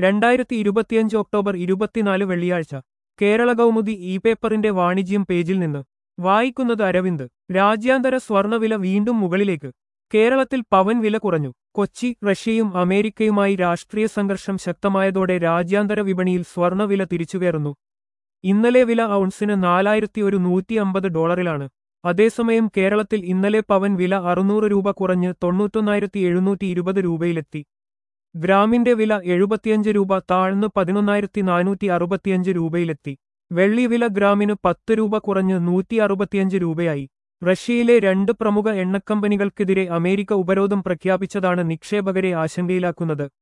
രണ്ടായിരത്തി ഇരുപത്തിയഞ്ച് ഒക്ടോബർ ഇരുപത്തിനാല് വെള്ളിയാഴ്ച കേരള കൗമുദി ഇ പേപ്പറിന്റെ വാണിജ്യം പേജിൽ നിന്ന് വായിക്കുന്നത് അരവിന്ദ് രാജ്യാന്തര സ്വർണവില വീണ്ടും മുകളിലേക്ക് കേരളത്തിൽ പവൻ വില കുറഞ്ഞു കൊച്ചി റഷ്യയും അമേരിക്കയുമായി രാഷ്ട്രീയ സംഘർഷം ശക്തമായതോടെ രാജ്യാന്തര വിപണിയിൽ സ്വർണവില തിരിച്ചുകയറുന്നു ഇന്നലെ വില ഔൺസിന് നാലായിരത്തി ഒരു നൂറ്റി അമ്പത് ഡോളറിലാണ് അതേസമയം കേരളത്തിൽ ഇന്നലെ പവൻ വില അറുന്നൂറ് രൂപ കുറഞ്ഞ് തൊണ്ണൂറ്റൊന്നായിരത്തി എഴുന്നൂറ്റി ഇരുപത് രൂപയിലെത്തി ഗ്രാമിന്റെ വില എഴുപത്തിയഞ്ച് രൂപ താഴ്ന്ന് പതിനൊന്നായിരത്തി നാനൂറ്റി അറുപത്തിയഞ്ച് രൂപയിലെത്തി വെള്ളി വില ഗ്രാമിന് പത്ത് രൂപ കുറഞ്ഞ് നൂറ്റി അറുപത്തിയഞ്ച് രൂപയായി റഷ്യയിലെ രണ്ട് പ്രമുഖ എണ്ണക്കമ്പനികൾക്കെതിരെ അമേരിക്ക ഉപരോധം പ്രഖ്യാപിച്ചതാണ് നിക്ഷേപകരെ ആശങ്കയിലാക്കുന്നത്